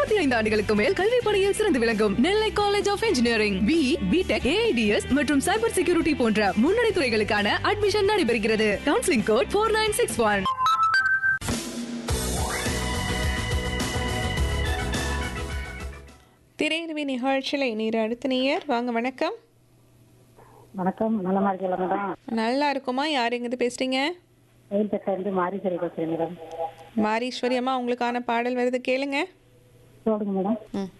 இருபத்தி ஐந்து ஆண்டுகளுக்கு மேல் கல்வி பணியில் சிறந்து விளங்கும் Nellai college of engineering B BTech AIDS மற்றும் சைபர் செக்யூரிட்டி போன்ற முன்னணி துறைகளுக்கான அட்மிஷன் நடைபெறுகிறது counselling code four nine six one திரையருவி நிகழ்ச்சியில் நீர் அடுத்த நேயர் வாங்க வணக்கம் வணக்கம் நலமா இருக்கீங்களா மேடம் நல்லா இருக்குமா யார் எங்கிருந்து பேசுறீங்க வெயில்பேட்டை இருந்து மாரீஸ்வரி பேசுறேன் மேடம் மாரீஸ்வரி அம்மா உங்களுக்கான பாடல் வருது கேளுங்க சொல்லுங்க மேடம் ம்